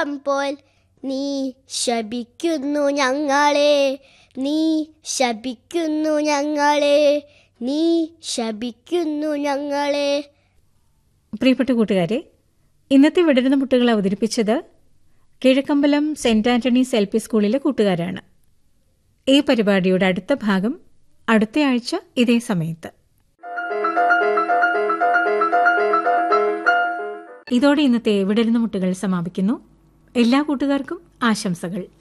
പോൽ നീ ശപിക്കുന്നു ഞങ്ങളെ നീ ശപിക്കുന്നു ഞങ്ങളെ നീ ശപിക്കുന്നു ഞങ്ങളെ പ്രിയപ്പെട്ട കൂട്ടുകാരെ ഇന്നത്തെ വിടരുന്ന മുട്ടുകൾ അവതരിപ്പിച്ചത് Kizhakkambalam saint Antony's L P സ്കൂളിലെ കൂട്ടുകാരാണ് ഈ പരിപാടിയുടെ അടുത്ത ഭാഗം അടുത്ത ആഴ്ച ഇതേ സമയത്ത് ഇതോടെ ഇന്നത്തെ വിടരുന്ന മുട്ടുകൾ സമാപിക്കുന്നു എല്ലാ കൂട്ടുകാർക്കും ആശംസകൾ